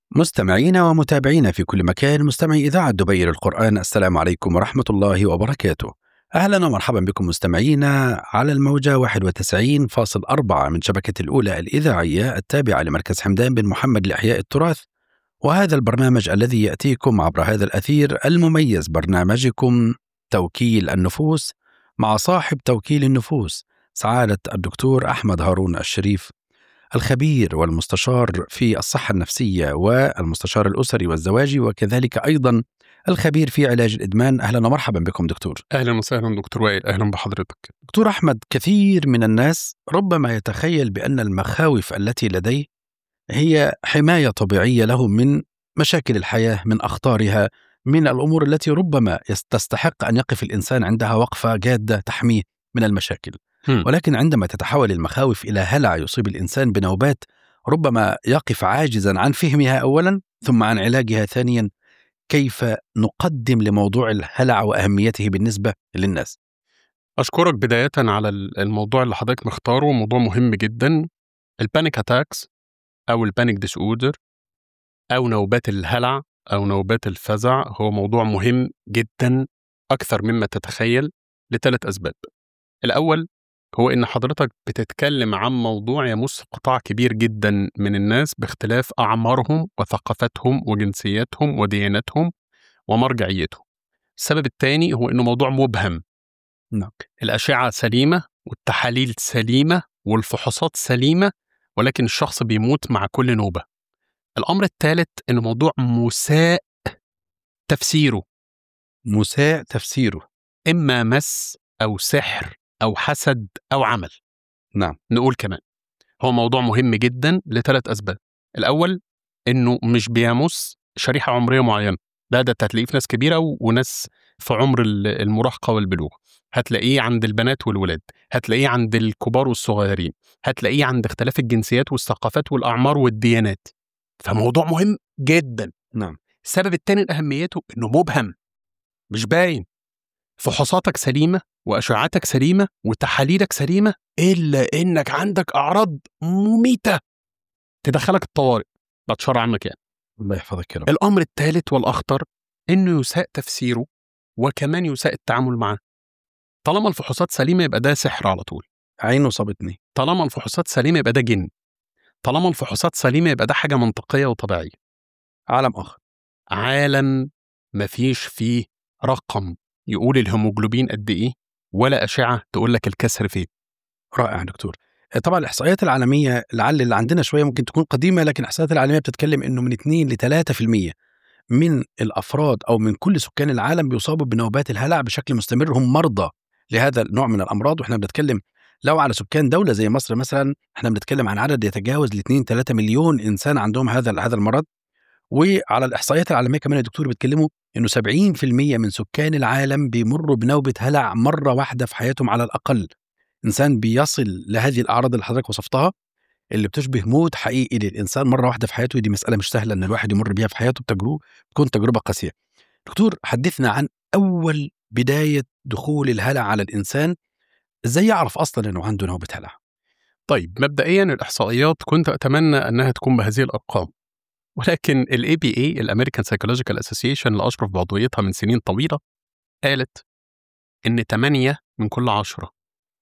مستمعينا ومتابعينا في كل مكان مستمعي إذاعة دبي للقرآن السلام عليكم ورحمة الله وبركاته أهلا ومرحبا بكم مستمعينا على الموجة 91.4 من شبكة الأولى الإذاعية التابعة لمركز حمدان بن محمد لإحياء التراث وهذا البرنامج الذي يأتيكم عبر هذا الأثير المميز برنامجكم توكيل النفوس مع صاحب توكيل النفوس سعادة الدكتور أحمد هارون الشريف الخبير والمستشار في الصحة النفسية والمستشار الأسري والزواجي وكذلك أيضا الخبير في علاج الإدمان أهلا ومرحبا بكم دكتور اهلا وسهلا دكتور وائل اهلا بحضرتك دكتور أحمد كثير من الناس ربما يتخيل بأن المخاوف التي لديه هي حماية طبيعية له من مشاكل الحياة من أخطارها من الأمور التي ربما يست- تستحق أن يقف الإنسان عندها وقفة جادة تحميه من المشاكل هم. ولكن عندما تتحول المخاوف إلى هلع يصيب الإنسان بنوبات ربما يقف عاجزا عن فهمها أولا ثم عن علاجها ثانيا كيف نقدم لموضوع الهلع وأهميته بالنسبة للناس اشكرك بدايه على ال- الموضوع اللي حضرتك مختاره موضوع مهم جدا البانيك اتاكس او البانيك ديس اوردر او نوبات الهلع او نوبات الفزع هو موضوع مهم جدا اكثر مما تتخيل لثلاث اسباب الاول هو ان حضرتك بتتكلم عن موضوع يمس قطاع كبير جدا من الناس باختلاف اعمارهم وثقافتهم وجنسياتهم ودياناتهم ومرجعيتهم السبب الثاني هو انه موضوع مبهم نعم. الاشعه سليمه والتحاليل سليمه والفحوصات سليمه ولكن الشخص بيموت مع كل نوبه الامر الثالث انه موضوع مساء تفسيره مساء تفسيره اما مس او سحر او حسد او عمل نعم. نقول كمان هو موضوع مهم جدا لثلاث اسباب الاول انه مش بيمس شريحه عمريه معينه لا ده أنت هتلاقيه في ناس كبيره و- وناس في عمر ال- المراهقه والبلوغ هتلاقيه عند البنات والولاد هتلاقيه عند الكبار والصغيرين هتلاقيه عند اختلاف الجنسيات والثقافات والاعمار والديانات فموضوع مهم جدا نعم. السبب الثاني لاهميته انه مبهم مش باين فحوصاتك سليمه واشعاعاتك سليمه وتحاليلك سليمه الا انك عندك اعراض مميته تدخلك الطوارئ بعد شر عنك يعني الله يحفظك يا رب الامر الثالث والاخطر انه يساء تفسيره وكمان يساء التعامل معاه طالما الفحوصات سليمه يبقى ده سحر على طول عينه صابتني طالما الفحوصات سليمه يبقى ده جن طالما الفحوصات سليمه يبقى ده حاجه منطقيه وطبيعيه عالم آخر عالم مفيش فيه رقم يقول الهيموجلوبين قد ايه ولا اشعه تقول لك الكسر فين رائع دكتور طبعا الاحصائيات العالميه لعل اللي عندنا شويه ممكن تكون قديمه لكن الاحصائيات العالميه بتتكلم انه من 2 ل 3% من الافراد او من كل سكان العالم بيصابوا بنوبات الهلع بشكل مستمر هم مرضى لهذا النوع من الامراض واحنا بنتكلم لو على سكان دوله زي مصر مثلا احنا بنتكلم عن عدد يتجاوز ل 2 3 مليون انسان عندهم هذا هذا المرض وعلى الاحصائيات العالميه كمان يا دكتور بيتكلموا انه 70% من سكان العالم بيمروا بنوبه هلع مره واحده في حياتهم على الاقل انسان بيصل لهذه الاعراض اللي حضرتك وصفتها اللي بتشبه موت حقيقي للانسان مره واحده في حياته دي مساله مش سهله ان الواحد يمر بيها في حياته بتجربه بتكون تجربه قاسيه. دكتور حدثنا عن اول بدايه دخول الهلع على الانسان ازاي يعرف اصلا انه عنده نوبه هلع؟ طيب مبدئيا الاحصائيات كنت اتمنى انها تكون بهذه الارقام ولكن الاي بي اي الامريكان سايكولوجيكال اسوسيشن اللي اشرف بعضويتها من سنين طويله قالت ان 8 من كل 10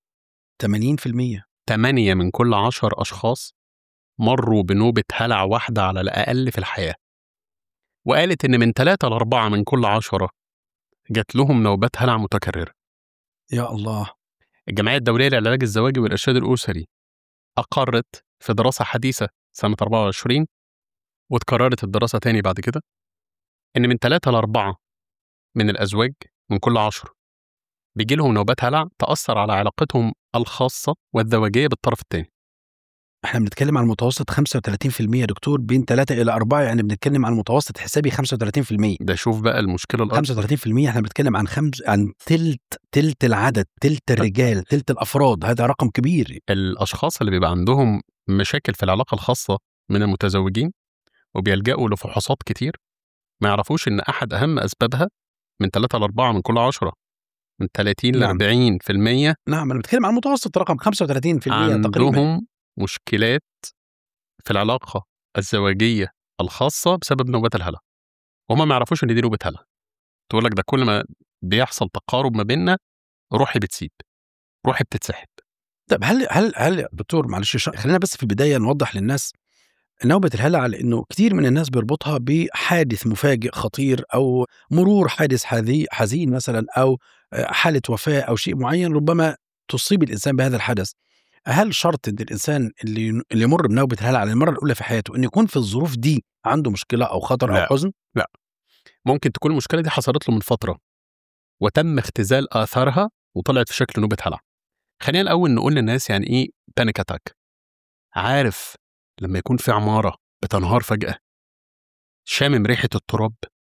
80% 8 من كل 10 اشخاص مروا بنوبه هلع واحده على الاقل في الحياه وقالت ان من 3 ل 4 من كل 10 جات لهم نوبات هلع متكرره يا الله الجمعيه الدوليه للعلاج الزواجي والارشاد الاسري اقرت في دراسه حديثه سنه 24 واتكررت الدراسه تاني بعد كده ان من 3 ل 4 من الازواج من كل 10 بيجي لهم نوبات هلع تاثر على علاقتهم الخاصه والزواجيه بالطرف الثاني احنا بنتكلم عن متوسط 35% يا دكتور بين 3 الى 4 يعني بنتكلم عن متوسط حسابي 35% ده شوف بقى المشكله الأكبر 35% احنا بنتكلم عن خمس عن تلت تلت العدد تلت الرجال تلت الافراد هذا رقم كبير الاشخاص اللي بيبقى عندهم مشاكل في العلاقه الخاصه من المتزوجين وبيلجأوا لفحوصات كتير ما يعرفوش ان احد اهم اسبابها من 3 ل 4 من كل 10 من 30 ل نعم. 40% نعم انا بتكلم عن متوسط رقم 35% تقريبا عندهم مشكلات في العلاقه الزواجيه الخاصه بسبب نوبات الهلع وهم ما يعرفوش ان دي نوبه هلع تقول لك ده كل ما بيحصل تقارب ما بيننا روحي بتسيب روحي بتتسحب طب هل هل هل يا دكتور معلش ش- خلينا بس في البدايه نوضح للناس نوبة الهلع لأنه كتير من الناس بيربطها بحادث مفاجئ خطير أو مرور حادث حذي- حزين مثلا أو آه، حالة وفاة أو شيء معين ربما تصيب الإنسان بهذا الحدث هل شرط أن الإنسان اللي اللي يمر بنوبة الهلع للمرة الأولى في حياته أن يكون في الظروف دي عنده مشكلة أو خطر لا. أو حزن؟ ممكن تكون المشكله دي حصلت له من فتره وتم اختزال اثارها وطلعت في شكل نوبه هلع خلينا الاول نقول للناس يعني ايه بانيك اتاك عارف لما يكون في عماره بتنهار فجاه شامم ريحه التراب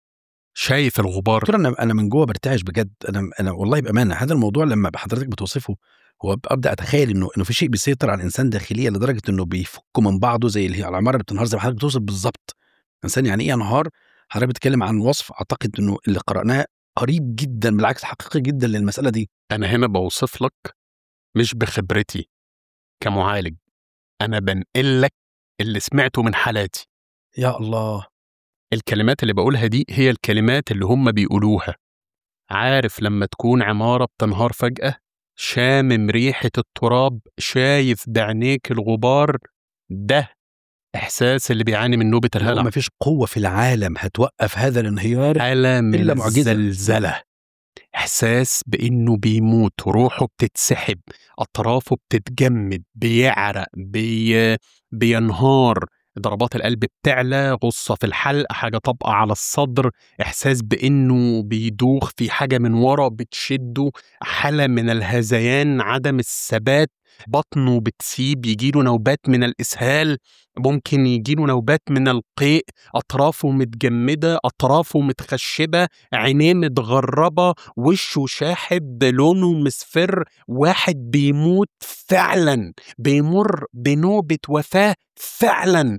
شايف الغبار دكتور أنا أنا من جوه برتعش بجد أنا أنا والله بأمانة هذا الموضوع لما حضرتك بتوصفه هو ابدا اتخيل انه انه في شيء بيسيطر على الانسان داخليا لدرجه انه بيفكوا من بعضه زي اللي هي العماره اللي بتنهار زي ما حضرتك بتوصف بالظبط الانسان يعني ايه ينهار حضرتك بتتكلم عن وصف اعتقد انه اللي قراناه قريب جدا بالعكس حقيقي جدا للمساله دي انا هنا بوصف لك مش بخبرتي كمعالج انا بنقل لك اللي سمعته من حالاتي يا الله الكلمات اللي بقولها دي هي الكلمات اللي هم بيقولوها عارف لما تكون عمارة بتنهار فجأة شامم ريحة التراب شايف بعينيك الغبار ده إحساس اللي بيعاني من نوبة الهلع ما فيش قوه في العالم هتوقف هذا الانهيار حالة من إلا معجزة. الزلزلة إحساس بإنه بيموت روحه بتتسحب أطرافه بتتجمد بيعرق بي... بينهار ضربات القلب بتعلى غصة في الحلق حاجة طبقة على الصدر إحساس بإنه بيدوخ في حاجة من ورا بتشده حالة من الهذيان عدم الثبات بطنه بتسيب يجيله نوبات من الإسهال ممكن يجيله نوبات من القيء أطرافه متجمدة أطرافه متخشبة عينيه متغربة وشه شاحب لونه مصفر واحد بيموت فعلا بيمر بنوبة وفاة فعلا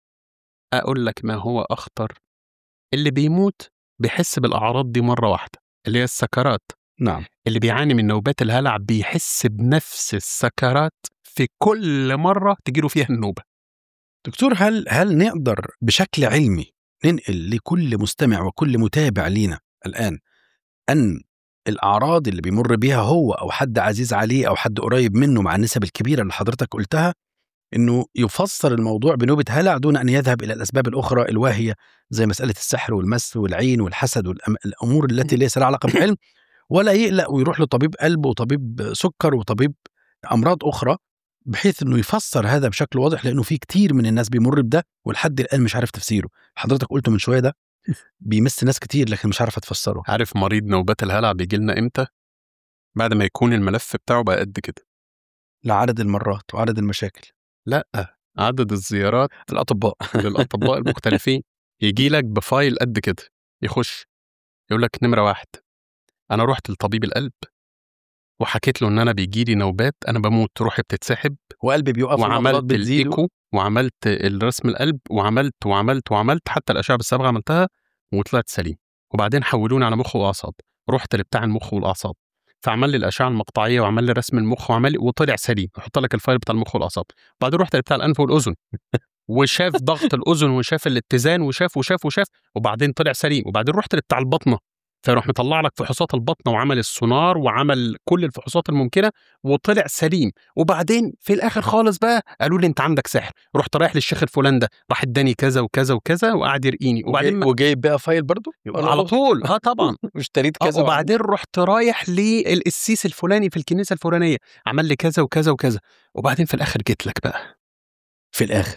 أقول لك ما هو أخطر اللي بيموت بيحس بالأعراض دي مرة واحدة اللي هي السكرات نعم اللي بيعاني من نوبات الهلع بيحس بنفس السكرات في كل مرة تجيله فيها النوبة دكتور هل هل نقدر بشكل علمي ننقل لكل مستمع وكل متابع لينا الان ان الاعراض اللي بيمر بيها هو او حد عزيز عليه او حد قريب منه مع النسب الكبيره اللي حضرتك قلتها انه يفسر الموضوع بنوبه هلع دون ان يذهب الى الاسباب الاخرى الواهيه زي مساله السحر والمس والعين والحسد والامور التي ليس لها علاقه بالعلم ولا يقلق ويروح لطبيب قلب وطبيب سكر وطبيب امراض اخرى بحيث انه يفسر هذا بشكل واضح لانه في كتير من الناس بيمر بده ولحد الان مش عارف تفسيره حضرتك قلته من شويه ده بيمس ناس كتير لكن مش عارفه تفسره عارف مريض نوبات الهلع بيجي لنا إمتى؟ بعد ما يكون الملف بتاعه بقى قد كده لعدد المرات وعدد المشاكل لا عدد الزيارات الاطباء للاطباء المختلفين يجي لك بفايل قد كده يخش يقول لك نمره واحد انا رحت لطبيب القلب وحكيت له ان انا بيجي لي نوبات انا بموت روحي بتتسحب وقلبي بيوقف والنبضات وعملت بتزيد الايكو وعملت الرسم القلب وعملت وعملت وعملت حتى الاشعه بالصبغه عملتها وطلعت سليم وبعدين حولوني على مخ واعصاب رحت لبتاع المخ والاعصاب فعمل لي الاشعه المقطعيه وعمل لي رسم المخ وعمل لي وطلع سليم احط لك الفايل بتاع المخ والاعصاب بعدين رحت لبتاع الانف والاذن وشاف ضغط الاذن وشاف الاتزان وشاف وشاف وشاف وبعدين طلع سليم وبعدين رحت لبتاع البطنه فيروح مطلع لك فحوصات البطنه وعمل السونار وعمل كل الفحوصات الممكنه وطلع سليم وبعدين في الاخر خالص بقى قالوا لي انت عندك سحر رحت رايح للشيخ الفلان ده راح اداني كذا وكذا وكذا وقعد يرقيني وبعدين وبعدين وجايب بقى فايل برضه على طول اه طبعا واشتريت آه، كذا وبعدين رحت رايح للقسيس الفلاني في الكنيسه الفلانيه عمل لي كذا وكذا وكذا وبعدين في الاخر جيت لك بقى في الاخر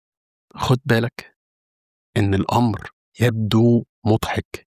خد بالك ان الامر يبدو مضحك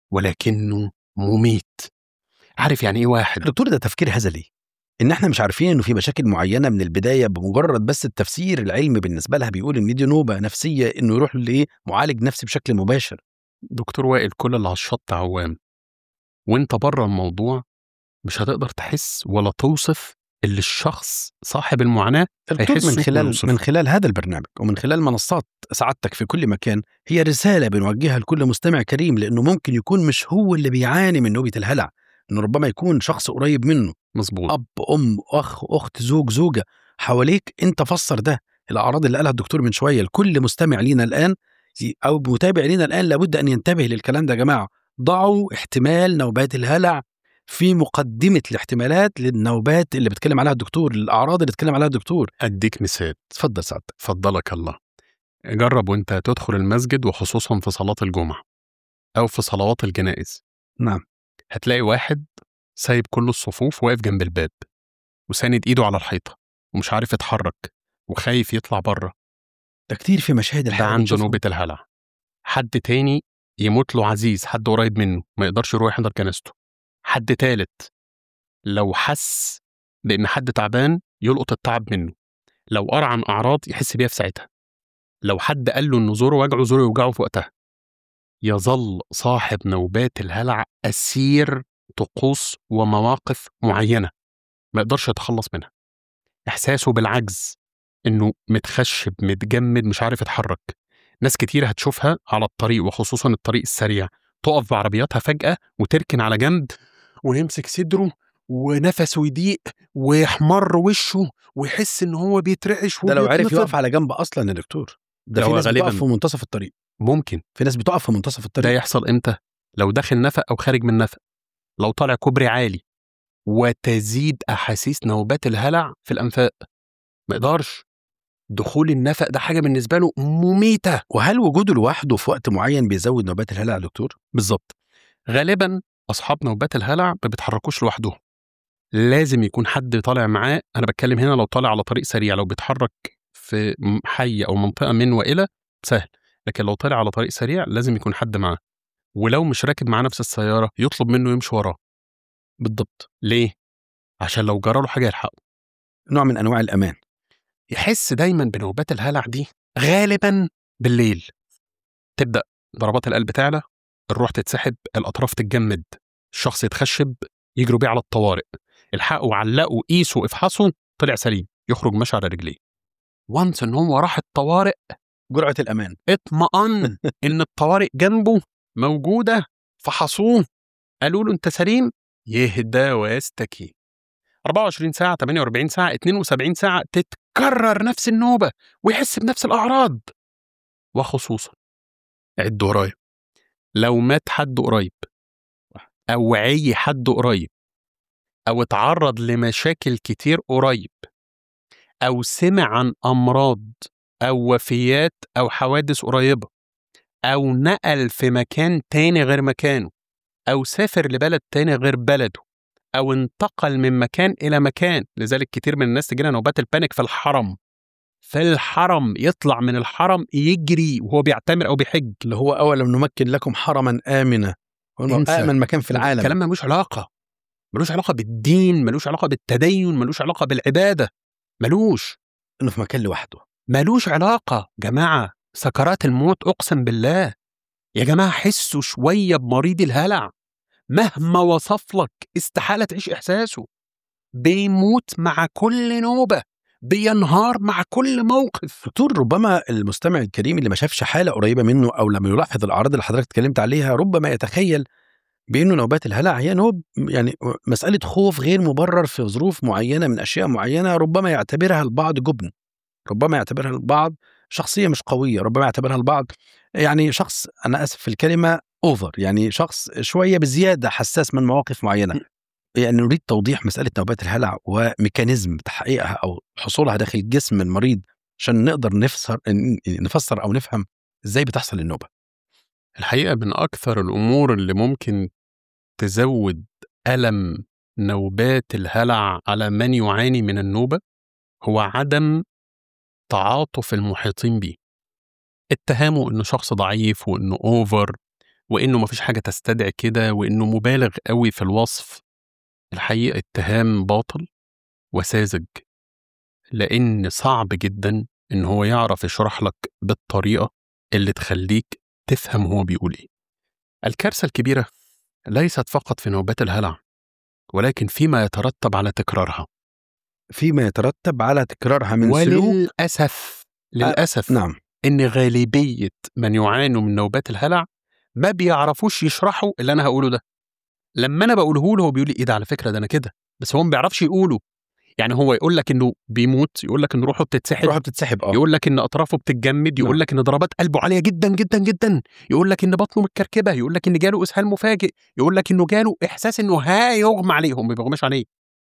ولكنه مميت عارف يعني ايه واحد دكتور ده تفكير هزلي ان احنا مش عارفين انه في مشاكل معينه من البدايه بمجرد بس التفسير العلمي بالنسبه لها بيقول ان دي نوبه نفسيه انه يروح لمعالج نفسي بشكل مباشر دكتور وائل كل اللي على الشط عوام وانت بره الموضوع مش هتقدر تحس ولا توصف اللي الشخص صاحب المعاناه دكتور من هيحسوا خلال ويوصفوا. من خلال هذا البرنامج ومن خلال منصات سعادتك في كل مكان هي رساله بنوجهها لكل مستمع كريم لانه ممكن يكون مش هو اللي بيعاني من نوبه الهلع انه ربما يكون شخص قريب منه مظبوط اب ام اخ اخت زوج زوجه حواليك انت فسر ده الاعراض اللي قالها الدكتور من شويه لكل مستمع لينا الان او متابع لنا الان لابد ان ينتبه للكلام ده يا جماعه ضعوا احتمال نوبات الهلع في مقدمه الاحتمالات للنوبات اللي بيتكلم عليها الدكتور الاعراض اللي بيتكلم عليها الدكتور اديك مثال اتفضل سعادتك فضلك الله جرب وانت تدخل المسجد وخصوصا في صلاة الجمعة أو في صلوات الجنائز نعم هتلاقي واحد سايب كل الصفوف واقف جنب الباب وساند إيده على الحيطة ومش عارف يتحرك وخايف يطلع بره ده كتير في مشاهد ده الحياه عنده بنشوفها. نوبة الهلع حد تاني يموت له عزيز حد قريب منه ما يقدرش يروح يحضر جنازته حد تالت لو حس بإن حد تعبان يلقط التعب منه لو قرا عن أعراض يحس بيها في ساعتها لو حد قال له إن زوره وجعه زوره يوجعه في وقتها يظل صاحب نوبات الهلع أسير طقوس ومواقف معينة ما يقدرش يتخلص منها إحساسه بالعجز إنه متخشب متجمد مش عارف يتحرك ناس كتير هتشوفها على الطريق وخصوصا الطريق السريع تقف بعربياتها فجأة وتركن على جنب ويمسك صدره ونفسه يضيق ويحمر وشه ويحس ان هو بيترعش ده لو عرف وبيتنفض. يقف على جنب اصلا يا دكتور ده في هو ناس غالباً- بتقف في منتصف الطريق ممكن في ناس بتقف في منتصف ده الطريق يحصل امتى لو داخل نفق او خارج من نفق لو طالع كوبري عالي وتزيد احاسيس نوبات الهلع في الانفاق ما يقدرش دخول النفق ده حاجه بالنسبه له مميته وهل وجوده لوحده في وقت معين بيزود نوبات الهلع يا دكتور بالظبط غالبا اصحاب نوبات الهلع ما بيتحركوش لوحدهم لازم يكون حد طالع معاه انا بتكلم هنا لو طالع على طريق سريع لو بيتحرك في م- حي او منطقه من والى سهل لكن لو طالع على طريق سريع لازم يكون حد معاه ولو مش راكب معاه نفس السياره يطلب منه يمشي وراه بالضبط ليه عشان لو جرى له حاجه يلحقه نوع من انواع الامان يحس دايما بنوبات الهلع دي غالبا بالليل تبدا ضربات القلب تعلى الروح تتسحب الاطراف تتجمد الشخص يتخشب يجروا بيه على الطوارئ الحقوا علقوا قيسوا افحصوا طلع سليم يخرج ماشي على رجليه وانس ان هو راح الطوارئ جرعه الامان اطمئن ان الطوارئ جنبه موجوده فحصوه قالوا له انت سليم يهدى ويستكين 24 ساعه 48 ساعه 72 ساعه تتكرر نفس النوبه ويحس بنفس الاعراض وخصوصا عد ورايا لو مات حد قريب او عي حد قريب او اتعرض لمشاكل كتير قريب او سمع عن امراض او وفيات او حوادث قريبه او نقل في مكان تاني غير مكانه او سافر لبلد تاني غير بلده او انتقل من مكان الى مكان لذلك كتير من الناس تجينا نوبات البانيك في الحرم في الحرم يطلع من الحرم يجري وهو بيعتمر او بيحج اللي هو اولم نمكن لكم حرما امنا هو انسى. امن مكان في العالم الكلام ملوش علاقه ملوش علاقه بالدين ملوش علاقه بالتدين ملوش علاقه بالعباده ملوش انه في مكان لوحده ملوش علاقة جماعة سكرات الموت أقسم بالله يا جماعة حسوا شوية بمريض الهلع مهما وصف لك استحالة تعيش إحساسه بيموت مع كل نوبة بينهار مع كل موقف دكتور ربما المستمع الكريم اللي ما شافش حاله قريبه منه او لما يلاحظ الاعراض اللي حضرتك اتكلمت عليها ربما يتخيل بانه نوبات الهلع هي نوب يعني مساله خوف غير مبرر في ظروف معينه من اشياء معينه ربما يعتبرها البعض جبن ربما يعتبرها البعض شخصيه مش قويه ربما يعتبرها البعض يعني شخص انا اسف في الكلمه اوفر يعني شخص شويه بزياده حساس من مواقف معينه يعني نريد توضيح مساله نوبات الهلع وميكانيزم تحقيقها او حصولها داخل جسم المريض عشان نقدر نفسر نفسر او نفهم ازاي بتحصل النوبه الحقيقة من أكثر الأمور اللي ممكن تزود ألم نوبات الهلع على من يعاني من النوبة هو عدم تعاطف المحيطين بيه اتهامه انه شخص ضعيف وانه اوفر وانه مفيش حاجه تستدعي كده وانه مبالغ قوي في الوصف الحقيقه اتهام باطل وساذج لان صعب جدا ان هو يعرف يشرح لك بالطريقه اللي تخليك تفهم هو بيقول ايه الكارثه الكبيره ليست فقط في نوبات الهلع ولكن فيما يترتب على تكرارها فيما يترتب على تكرارها من سلوك وللاسف للاسف نعم ان غالبيه من يعانوا من نوبات الهلع ما بيعرفوش يشرحوا اللي انا هقوله ده لما انا بقوله له هو بيقول لي ايه ده على فكره ده انا كده بس هو ما بيعرفش يقوله يعني هو يقول لك انه بيموت يقول لك ان روحه بتتسحب روحه بتتسحب اه يقول لك ان اطرافه بتتجمد يقول نعم. لك ان ضربات قلبه عاليه جدا جدا جدا يقول لك ان بطنه متكركبه يقول لك ان جاله اسهال مفاجئ يقول لك انه جاله احساس انه ها يغمى عليه هم ما بيغماش عليه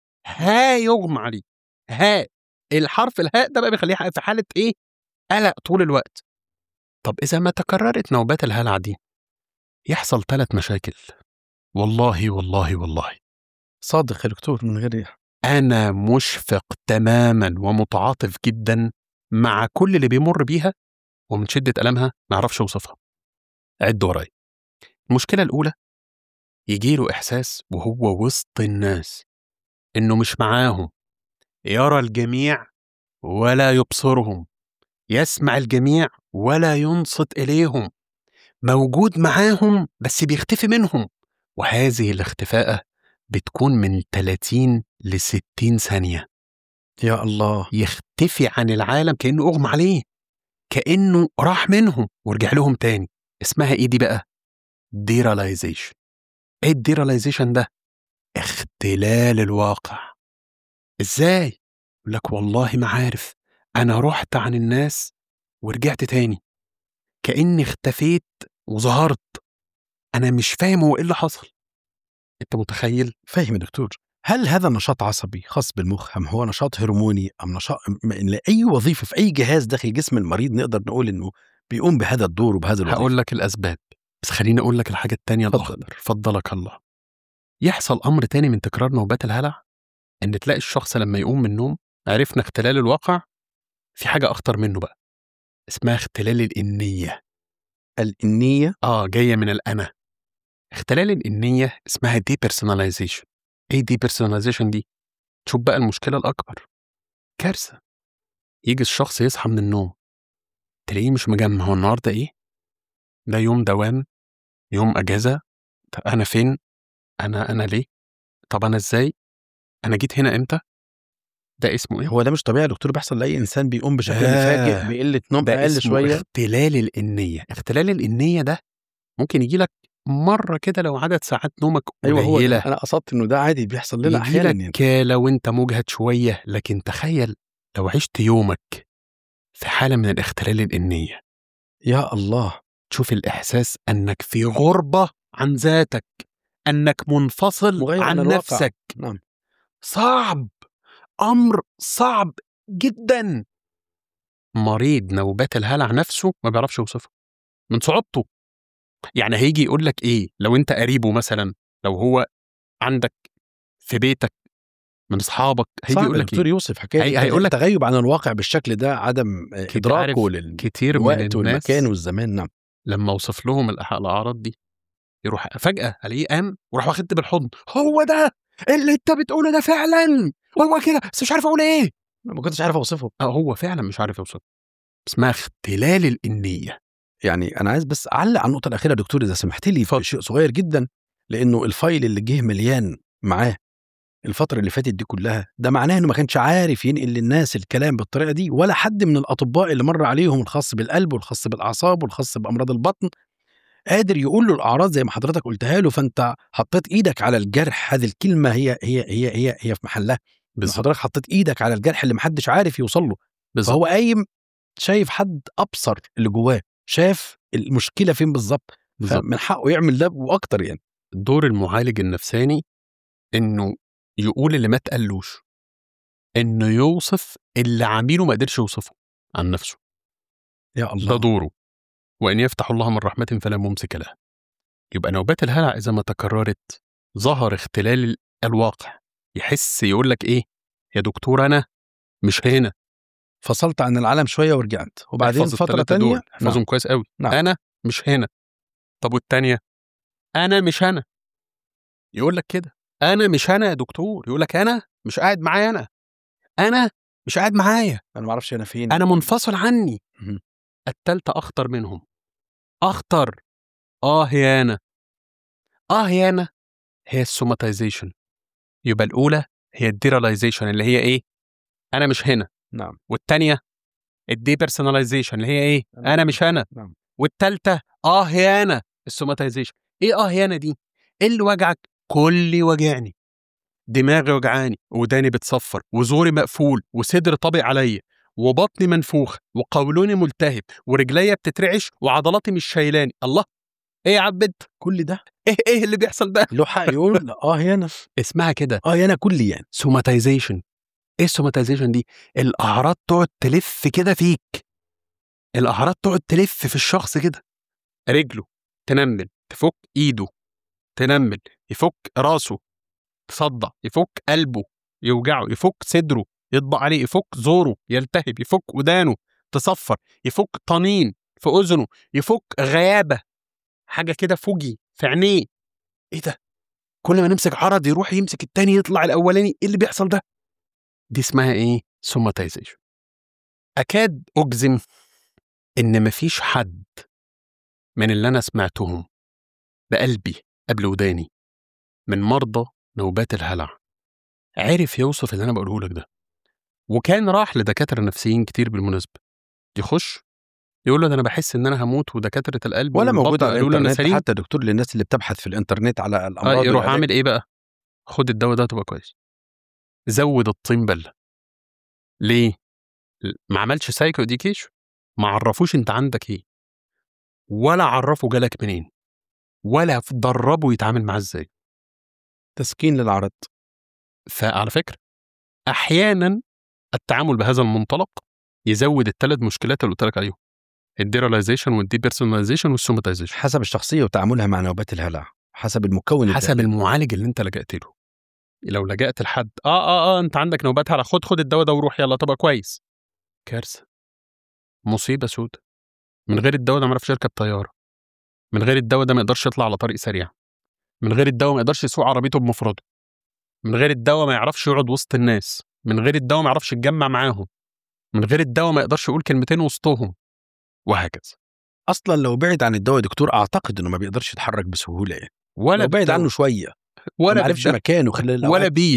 ها يغمى عليه ها الحرف الهاء ده بقى بيخليه في حاله ايه قلق طول الوقت طب اذا ما تكررت نوبات الهلع دي يحصل ثلاث مشاكل والله والله والله صادق يا دكتور من غير أنا مشفق تماما ومتعاطف جدا مع كل اللي بيمر بيها ومن شدة ألمها ما أعرفش أوصفها عد ورايا المشكلة الأولى يجيله إحساس وهو وسط الناس إنه مش معاهم يرى الجميع ولا يبصرهم يسمع الجميع ولا ينصت إليهم موجود معاهم بس بيختفي منهم وهذه الاختفاءة بتكون من 30 ل 60 ثانية يا الله يختفي عن العالم كأنه أغمى عليه كأنه راح منهم ورجع لهم تاني اسمها إيه دي بقى؟ ديراليزيشن إيه الديراليزيشن ده؟ اختلال الواقع إزاي؟ يقول لك والله ما عارف أنا رحت عن الناس ورجعت تاني كأني اختفيت وظهرت أنا مش فاهم هو إيه اللي حصل أنت متخيل؟ فاهم يا دكتور هل هذا نشاط عصبي خاص بالمخ أم هو نشاط هرموني أم نشاط م- إن أي وظيفة في أي جهاز داخل جسم المريض نقدر نقول إنه بيقوم بهذا الدور وبهذا الوظيفة هقول لك الأسباب بس خليني أقول لك الحاجة التانية اتفضل. الأخطر فضلك الله يحصل أمر تاني من تكرار نوبات الهلع إن تلاقي الشخص لما يقوم من النوم عرفنا اختلال الواقع في حاجة أخطر منه بقى اسمها اختلال الإنية الإنية آه جاية من الأنا اختلال الإنية اسمها دي بيرسوناليزيشن إيه دي بيرسوناليزيشن دي؟ شوف بقى المشكلة الأكبر كارثة يجي الشخص يصحى من النوم تلاقيه مش مجمع هو النهاردة إيه؟ ده يوم دوام يوم أجازة طب أنا فين؟ أنا أنا ليه؟ طب أنا إزاي؟ أنا جيت هنا إمتى؟ ده اسمه إيه؟ هو ده مش طبيعي يا دكتور بيحصل لأي إنسان بيقوم بشكل آه. مفاجئ بقلة نوم ده أقل اسمه شوية اختلال الإنية اختلال الإنية ده ممكن يجي لك مرة كده لو عدد ساعات نومك أيوه هو قليلة أنا قصدت إنه ده عادي بيحصل لنا يجي أحيانا لك يعني لو انت مجهد شوية لكن تخيل لو عشت يومك في حالة من الاختلال الإنية يا الله تشوف الإحساس أنك في غربة عن ذاتك أنك منفصل مغيب عن, عن الواقع. نفسك نعم صعب أمر صعب جدا مريض نوبات الهلع نفسه ما بيعرفش يوصفه من صعوبته يعني هيجي يقول لك ايه لو انت قريبه مثلا لو هو عندك في بيتك من اصحابك هيجي صعب يقول يا لك دكتور إيه؟ يوسف حكاية هي- هيقول لك- التغيب عن الواقع بالشكل ده عدم آه، كت- إدراكه عارف كتير من للوقت الناس والمكان والزمان نعم لما اوصف لهم الأح- الاعراض دي يروح فجاه الاقيه قام وراح واخدني بالحضن هو ده اللي انت بتقوله ده فعلا هو كده بس مش عارف اقول ايه ما كنتش عارف أوصفه اه هو فعلا مش عارف يوصف اسمها اختلال الانيه يعني انا عايز بس اعلق على النقطه الاخيره يا دكتور اذا سمحت لي في شيء صغير جدا لانه الفايل اللي جه مليان معاه الفترة اللي فاتت دي كلها ده معناه انه ما كانش عارف ينقل للناس الكلام بالطريقة دي ولا حد من الأطباء اللي مر عليهم الخاص بالقلب والخاص بالأعصاب والخاص بأمراض البطن قادر يقول له الأعراض زي ما حضرتك قلتها له فأنت حطيت إيدك على الجرح هذه الكلمة هي هي هي هي هي في محلها إن بالظبط حضرتك حطيت إيدك على الجرح اللي محدش عارف يوصل له بالظبط فهو قايم شايف حد ابصر اللي جواه شاف المشكله فين بالظبط بالظبط فمن حقه يعمل ده واكتر يعني دور المعالج النفساني انه يقول اللي ما اتقالوش انه يوصف اللي عميله ما قدرش يوصفه عن نفسه يا ده الله دوره وان يفتح الله من رحمه فلا ممسك لها يبقى نوبات الهلع اذا ما تكررت ظهر اختلال ال- الواقع يحس يقول لك ايه يا دكتور انا مش هنا فصلت عن العالم شويه ورجعت وبعدين احفظ فتره التلاتة تانية دول احفظهم كويس قوي نعم. انا مش هنا طب والتانية انا مش انا يقول لك كده انا مش انا يا دكتور يقول لك انا مش قاعد معايا انا انا مش قاعد معايا انا ما اعرفش انا فين انا منفصل عني مهم. التالتة اخطر منهم اخطر اه يا انا اه يا انا هي السوماتيزيشن يبقى الاولى هي الديراليزيشن اللي هي ايه انا مش هنا نعم والتانية الديبرسوناليزيشن اللي هي ايه أنا- انا مش انا نعم والتالتة اه يا انا السوماتيزيشن ايه اه يا انا دي ايه اللي وجعك كل اللي وجعني دماغي وجعاني وداني بتصفر وزوري مقفول وصدري طابق عليا وبطني منفوخ وقولوني ملتهب ورجليا بتترعش وعضلاتي مش شايلاني الله ايه يا عبد كل ده ايه ايه اللي بيحصل ده له حق يقول اه يانا اسمها كده اه يانا كل يعني سوماتيزيشن ايه السوماتيزيشن دي الاعراض تقعد تلف كده فيك الاعراض تقعد تلف في الشخص كده رجله تنمل تفك ايده تنمل يفك راسه تصدع يفك قلبه يوجعه يفك صدره يطبق عليه يفك زوره يلتهب يفك ودانه تصفر يفك طنين في اذنه يفك غيابه حاجه كده فوجي في عينيه ايه ده كل ما نمسك عرض يروح يمسك التاني يطلع الاولاني ايه اللي بيحصل ده دي اسمها ايه سوماتيزيشن اكاد اجزم ان مفيش حد من اللي انا سمعتهم بقلبي قبل وداني من مرضى نوبات الهلع عرف يوصف اللي انا بقوله لك ده وكان راح لدكاتره نفسيين كتير بالمناسبه يخش يقول له ده انا بحس ان انا هموت ودكاتره القلب ولا والبطن موجود على قالوا له انا الانترنت سليم حتى دكتور للناس اللي بتبحث في الانترنت على آه الامراض يروح والعلاج. عامل ايه بقى خد الدواء ده تبقى كويس زود الطين بله ليه ما عملش سايكو اديوكيشن ما عرفوش انت عندك ايه ولا عرفه جالك منين ولا دربه يتعامل معاه ازاي تسكين للعرض فعلى فكره احيانا التعامل بهذا المنطلق يزود الثلاث مشكلات اللي قلت لك عليهم الديراليزيشن والديبرسوناليزيشن والسوماتيزيشن حسب الشخصيه وتعاملها مع نوبات الهلع حسب المكون حسب الداخلي. المعالج اللي انت لجأت له لو لجأت لحد اه اه اه انت عندك نوبات هلع خد خد الدواء ده وروح يلا تبقى كويس كارثه مصيبه سودة من غير الدواء ده ما يعرفش يركب طياره من غير الدواء ده ما يقدرش يطلع على طريق سريع من غير الدواء ما يقدرش يسوق عربيته بمفرده من غير الدواء ما يعرفش يقعد وسط الناس من غير الدواء ما يعرفش يتجمع معاهم من غير الدواء ما يقدرش يقول كلمتين وسطهم وهكذا اصلا لو بعد عن الدواء يا دكتور اعتقد انه ما بيقدرش يتحرك بسهوله يعني ولا لو بعد بالدواء، عنه شويه ولا ما عرفش بالدواء، مكانه خلال الأوقات. ولا بيه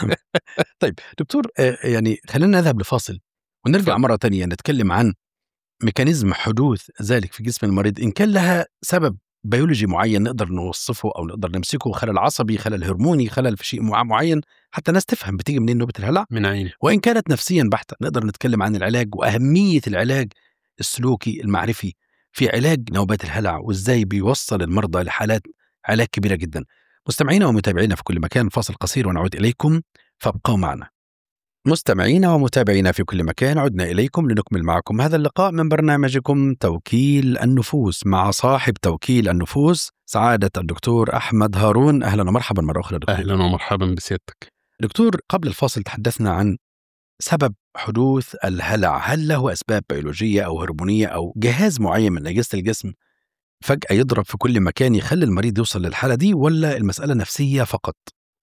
طيب دكتور آه، يعني خلينا نذهب لفاصل ونرجع اتفضل. مره تانية نتكلم عن ميكانيزم حدوث ذلك في جسم المريض ان كان لها سبب بيولوجي معين نقدر نوصفه او نقدر نمسكه خلل عصبي خلل هرموني خلل في شيء مع- معين حتى الناس تفهم بتيجي منين نوبه الهلع من عيني وان كانت نفسيا بحته نقدر نتكلم عن العلاج واهميه العلاج السلوكي المعرفي في علاج نوبات الهلع وازاي بيوصل المرضى لحالات علاج كبيره جدا. مستمعينا ومتابعينا في كل مكان فاصل قصير ونعود اليكم فابقوا معنا. مستمعينا ومتابعينا في كل مكان عدنا اليكم لنكمل معكم هذا اللقاء من برنامجكم توكيل النفوس مع صاحب توكيل النفوس سعاده الدكتور احمد هارون اهلا ومرحبا مره اخرى دكتور. اهلا ومرحبا بسيادتك دكتور قبل الفاصل تحدثنا عن سبب حدوث الهلع هل له أسباب بيولوجية أو هرمونية أو جهاز معين من أجهزة الجسم فجأة يضرب في كل مكان يخلي المريض يوصل للحالة دي ولا المسألة نفسية فقط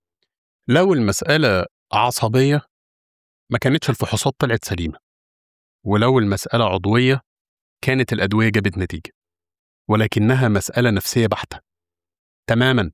لو المسألة عصبية ما كانتش الفحوصات طلعت سليمة ولو المسألة عضوية كانت الأدوية جابت نتيجة ولكنها مسألة نفسية بحتة تماما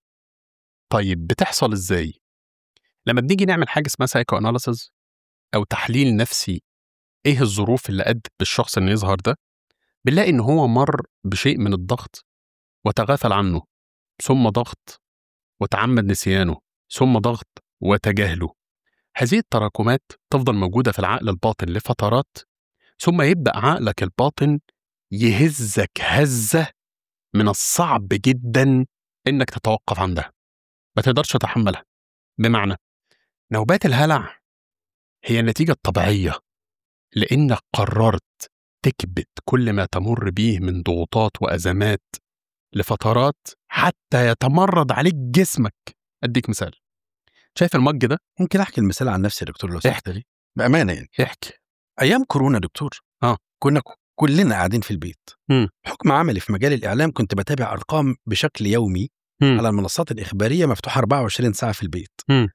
طيب بتحصل ازاي؟ لما بنيجي نعمل حاجة اسمها سايكو اناليسز أو تحليل نفسي ايه الظروف اللي أدت بالشخص انه يظهر ده بنلاقي ان هو مر بشيء من الضغط وتغافل عنه ثم ضغط وتعمد نسيانه ثم ضغط وتجاهله هذه التراكمات تفضل موجودة في العقل الباطن لفترات ثم يبدأ عقلك الباطن يهزك هزة من الصعب جدا إنك تتوقف عندها ما تقدرش تتحملها بمعنى نوبات الهلع هي النتيجة الطبيعية لأنك قررت تكبت كل ما تمر به من ضغوطات وأزمات لفترات حتى يتمرد عليك جسمك أديك مثال شايف المج ده؟ ممكن أحكي المثال عن نفسي يا دكتور لو احكي. سمحت لي بأمانة يعني احكي أيام كورونا دكتور آه. كنا ك- كلنا قاعدين في البيت مم. حكم عملي في مجال الإعلام كنت بتابع أرقام بشكل يومي مم. على المنصات الإخبارية مفتوحة 24 ساعة في البيت مم.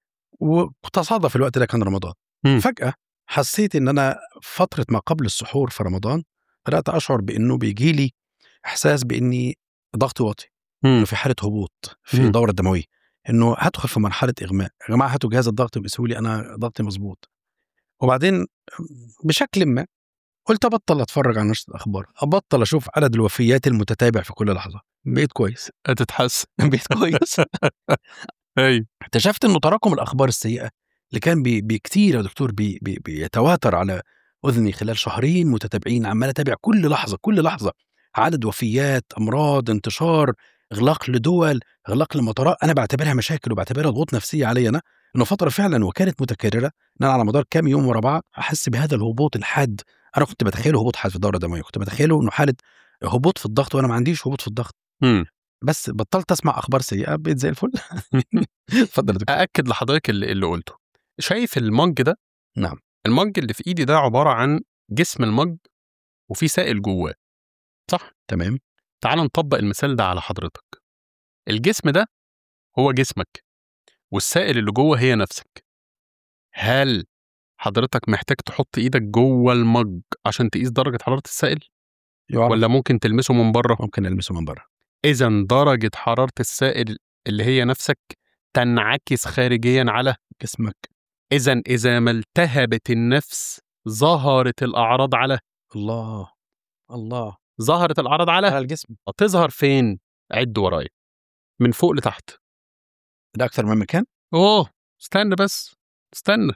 وتصادف الوقت ده كان رمضان مم. فجأة حسيت إن أنا فترة ما قبل السحور في رمضان بدأت أشعر بإنه بيجي لي إحساس بإني ضغطي واطي مم. إنه في حالة هبوط في مم. الدورة الدموية إنه هدخل في مرحلة إغماء يا جماعة هاتوا جهاز الضغط وقيسوا لي أنا ضغطي مظبوط وبعدين بشكل ما قلت أبطل أتفرج على نشرة الأخبار أبطل أشوف عدد الوفيات المتتابع في كل لحظة بقيت كويس هتتحسن بقيت كويس ايوه اكتشفت انه تراكم الاخبار السيئه اللي كان بي بي كتير يا دكتور بي بي بيتواتر على اذني خلال شهرين متتابعين عمال اتابع كل لحظه كل لحظه عدد وفيات امراض انتشار اغلاق لدول اغلاق لمطارات انا بعتبرها مشاكل وبعتبرها ضغوط نفسيه علي انا انه فتره فعلا وكانت متكرره ان انا على مدار كام يوم ورا بعض احس بهذا الهبوط الحاد انا كنت بتخيله هبوط حاد في الدوره الدمويه كنت بتخيله انه حاله هبوط في الضغط وانا ما عنديش هبوط في الضغط مم. بس بطلت اسمع اخبار سيئه بقيت زي الفل اتفضل يا دكتور أأكد لحضرتك اللي, اللي قلته شايف المج ده نعم. المج اللي في إيدي ده عبارة عن جسم المج وفي سائل جواه صح تمام تعال نطبق المثال ده على حضرتك الجسم ده هو جسمك والسائل اللي جوه هي نفسك هل حضرتك محتاج تحط ايدك جوه المج عشان تقيس درجة حرارة السائل يعرف ولا ممكن تلمسه من بره ممكن المسه من بره اذا درجة حرارة السائل اللي هي نفسك تنعكس خارجيا على جسمك اذا اذا ما التهبت النفس ظهرت الاعراض على الله الله ظهرت الاعراض على على الجسم تظهر فين عد ورايا من فوق لتحت ده اكثر من مكان اوه استنى بس استنى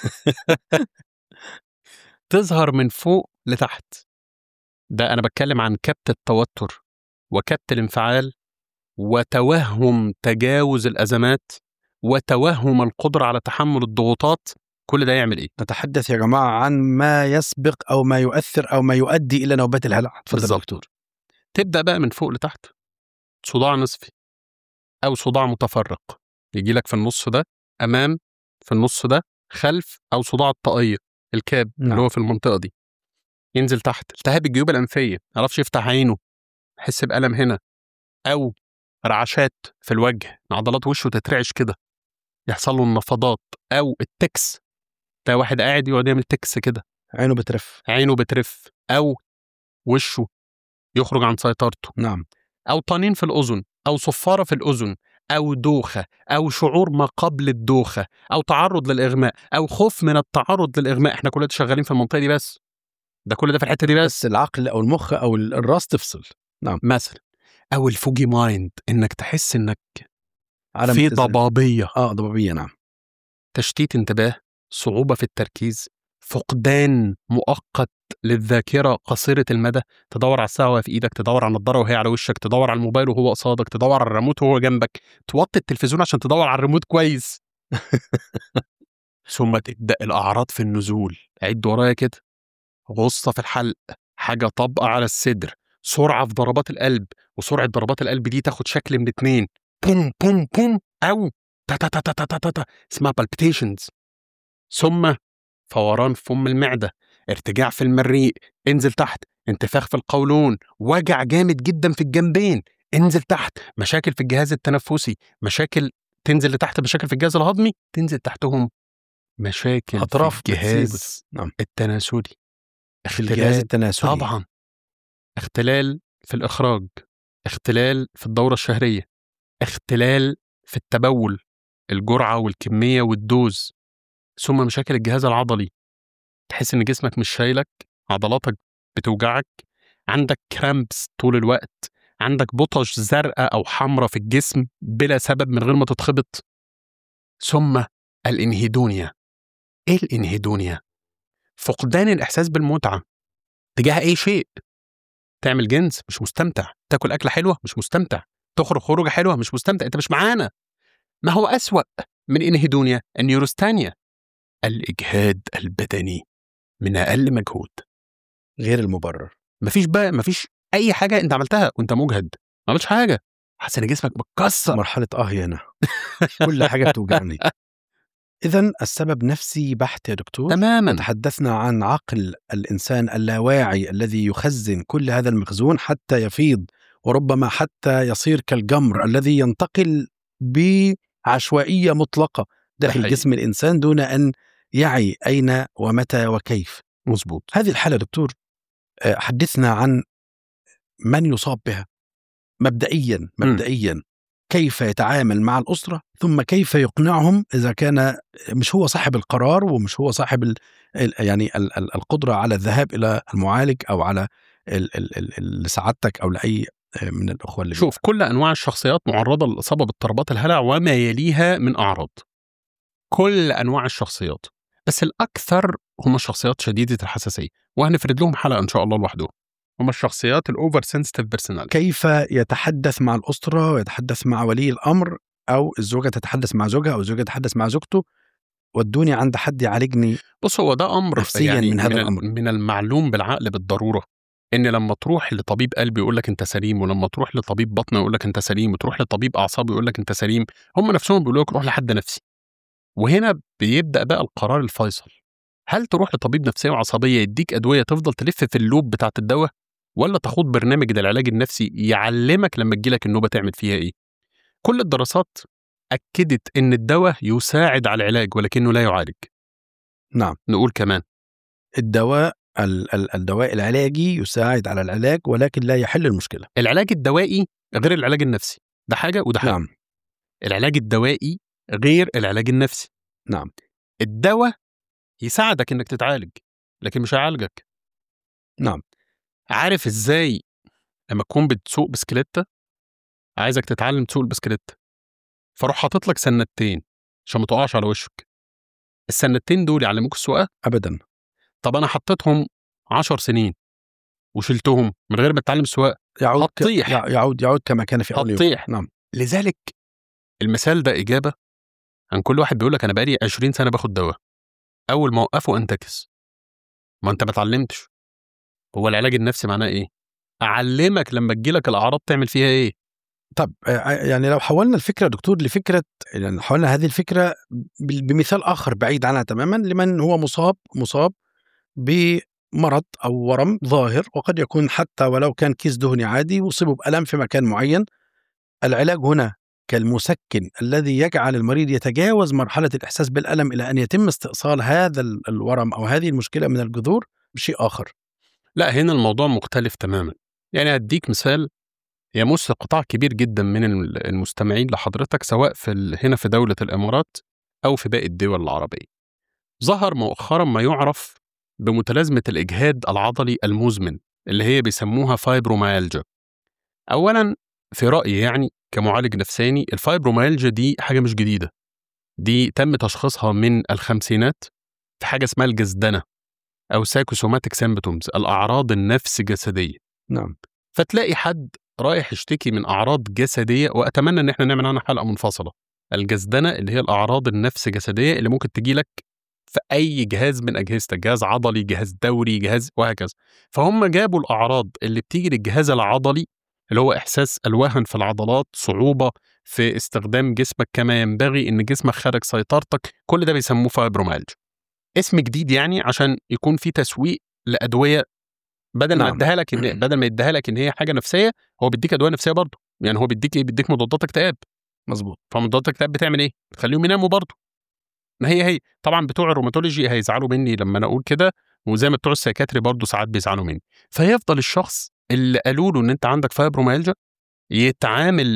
تظهر من فوق لتحت ده انا بتكلم عن كبت التوتر وكبت الانفعال وتوهم تجاوز الازمات وتوهم القدره على تحمل الضغوطات كل ده يعمل ايه نتحدث يا جماعه عن ما يسبق او ما يؤثر او ما يؤدي الى نوبات الهلع اتفضل يا بالظبط. دكتور تبدا بقى من فوق لتحت صداع نصفي او صداع متفرق يجي لك في النص ده امام في النص ده خلف او صداع الطاقيه الكاب نعم. اللي هو في المنطقه دي ينزل تحت التهاب الجيوب الانفيه ما يعرفش يفتح عينه يحس بالم هنا او رعشات في الوجه عضلات وشه تترعش كده يحصل له النفضات او التكس ده واحد قاعد يقعد يعمل تكس كده عينه بترف عينه بترف او وشه يخرج عن سيطرته نعم أو طنين في الأذن أو صفارة في الأذن أو دوخة أو شعور ما قبل الدوخة أو تعرض للإغماء أو خوف من التعرض للإغماء إحنا كلنا شغالين في المنطقة دي بس ده كل ده في الحتة دي بس بس العقل او المخ او الراس تفصل مثلا أو الفوجي مايند إنك تحس إنك عالم في التزام. ضبابية اه ضبابيه نعم تشتيت انتباه صعوبة في التركيز فقدان مؤقت للذاكرة قصيرة المدى تدور على الساعة وهي في إيدك تدور على النضارة وهي على وشك تدور على الموبايل وهو قصادك تدور على الريموت وهو جنبك توطي التلفزيون عشان تدور على الريموت كويس ثم تبدأ الأعراض في النزول عد ورايا كده غصة في الحلق حاجة طبقة على الصدر سرعة في ضربات القلب وسرعة ضربات القلب دي تاخد شكل من اتنين بوم بوم بوم أو تا تا تا تا تا تا تا تا اسمها palpitations ثم فوران في فم المعدة ارتجاع في المريء انزل تحت انتفاخ في القولون وجع جامد جدا في الجنبين انزل تحت مشاكل في الجهاز التنفسي مشاكل تنزل لتحت مشاكل في الجهاز الهضمي تنزل تحتهم مشاكل أطراف في الجهاز بتسيب. نعم. التناسلي في الجهاز التناسلي طبعا اختلال في الإخراج اختلال في الدورة الشهرية اختلال في التبول الجرعة والكمية والدوز ثم مشاكل الجهاز العضلي تحس إن جسمك مش شايلك عضلاتك بتوجعك عندك كرامبس طول الوقت عندك بطش زرقاء أو حمراء في الجسم بلا سبب من غير ما تتخبط ثم الانهيدونيا ايه الانهيدونيا فقدان الاحساس بالمتعه تجاه اي شيء تعمل جنس مش مستمتع تاكل اكله حلوه مش مستمتع تخرج خروجه حلوه مش مستمتع انت مش معانا ما هو اسوا من انهيدونيا النيوروستانيا الاجهاد البدني من اقل مجهود غير المبرر مفيش بقى مفيش اي حاجه انت عملتها وانت مجهد ما عملتش حاجه حاسس ان جسمك متكسر مرحله اه هنا كل حاجه بتوجعني اذا السبب نفسي بحت يا دكتور تماما تحدثنا عن عقل الانسان اللاواعي الذي يخزن كل هذا المخزون حتى يفيض وربما حتى يصير كالجمر الذي ينتقل بعشوائيه مطلقه داخل حقيقي. جسم الانسان دون ان يعي اين ومتى وكيف. مظبوط هذه الحاله دكتور آه، حدثنا عن من يصاب بها مبدئيا مبدئيا كيف يتعامل مع الاسره ثم كيف يقنعهم اذا كان مش هو صاحب القرار ومش هو صاحب ال ال- يعني ال ال القدره على الذهاب الى المعالج او على ال- ال- ال- ال- لسعادتك او لاي آه، من الاخوه اللي شوف كل انواع الشخصيات معرضه للاصابه باضطرابات الهلع وما يليها من اعراض كل انواع الشخصيات بس الاكثر هم الشخصيات شديده الحساسيه وهنفرد لهم حلقه ان شاء الله لوحدهم هم الشخصيات الاوفر سنسيتيف بيرسوناليتي كيف يتحدث مع الاسره ويتحدث مع ولي الامر او الزوجه تتحدث مع زوجها او الزوجه تتحدث مع زوجته ودوني عند حد يعالجني بص هو ده امر نفسياً يعني من هذا ال- الأمر. من المعلوم بالعقل بالضروره ان لما تروح لطبيب قلب يقول لك انت سليم ولما تروح لطبيب بطن يقول لك انت سليم وتروح لطبيب اعصاب يقول لك انت سليم هم نفسهم بيقولوا لك روح لحد نفسي وهنا بيبدا بقى القرار الفيصل هل تروح لطبيب نفسيه وعصبيه يديك ادويه تفضل تلف في اللوب بتاعت الدواء ولا تخوض برنامج ده العلاج النفسي يعلمك لما تجيلك النوبه تعمل فيها ايه كل الدراسات اكدت ان الدواء يساعد على العلاج ولكنه لا يعالج نعم نقول كمان الدواء ال- ال- الدواء العلاجي يساعد على العلاج ولكن لا يحل المشكله العلاج الدوائي غير العلاج النفسي ده حاجه وده حاجه نعم العلاج الدوائي غير العلاج النفسي نعم الدواء يساعدك انك تتعالج لكن مش هيعالجك نعم عارف ازاي لما تكون بتسوق بسكليتة عايزك تتعلم تسوق البسكليتة فاروح حاطط لك سنتين عشان ما تقعش على وشك السنتين دول يعلموك السواقه ابدا طب انا حطيتهم عشر سنين وشلتهم من غير ما تتعلم السواقه يعود ك- هتطيح. يع- يعود يعود كما كان في اول يوم هتطيح نعم لذلك المثال ده اجابه عن كل واحد بيقول لك انا بقالي 20 سنه باخد دواء اول ما اوقفه انتكس ما انت ما اتعلمتش هو العلاج النفسي معناه ايه اعلمك لما تجيلك الاعراض تعمل فيها ايه طب آه، يعني لو حولنا الفكره يا دكتور لفكره يعني حولنا هذه الفكره ب- بمثال اخر بعيد عنها تماما لمن هو مصاب مصاب بمرض او ورم ظاهر وقد يكون حتى ولو كان كيس دهني عادي يصيبه بالم في مكان معين العلاج هنا كالمسكن الذي يجعل المريض يتجاوز مرحله الاحساس بالالم الى ان يتم استئصال هذا ال- الورم او هذه المشكله من الجذور بشيء اخر لا هنا الموضوع مختلف تماما يعني هديك مثال يمس قطاع كبير جدا من الم- المستمعين لحضرتك سواء في ال- هنا في دولة الإمارات أو في باقي الدول العربية ظهر مؤخرا ما يعرف بمتلازمة الإجهاد العضلي المزمن اللي هي بيسموها فايبروميالجيا أولا في رأيي يعني كمعالج نفساني الفايبروميالجيا دي حاجة مش جديدة دي تم تشخيصها من الخمسينات في حاجة اسمها الجزدنة أو سايكوسوماتيك سيمبتومز الأعراض النفس جسدية نعم فتلاقي حد رايح يشتكي من اعراض جسديه واتمنى ان احنا نعمل عنها حلقه منفصله الجزدنه اللي هي الاعراض النفس جسديه اللي ممكن تجي لك في اي جهاز من اجهزتك جهاز عضلي جهاز دوري جهاز وهكذا فهم جابوا الاعراض اللي بتيجي للجهاز العضلي اللي هو احساس الوهن في العضلات صعوبه في استخدام جسمك كما ينبغي ان جسمك خارج سيطرتك كل ده بيسموه فايبرومالجيا اسم جديد يعني عشان يكون في تسويق لادويه بدل ما نعم. اديها لك ان بدل ما يديها لك ان هي حاجه نفسيه هو بيديك ادويه نفسيه برضه يعني هو بيديك ايه بيديك مضادات اكتئاب مظبوط فمضادات الاكتئاب بتعمل ايه بتخليهم يناموا برضه ما هي هي طبعا بتوع الروماتولوجي هيزعلوا مني لما انا اقول كده وزي ما بتوع السيكاتري برضه ساعات بيزعلوا مني فيفضل الشخص اللي قالوا له ان انت عندك فايبروميالجيا يتعامل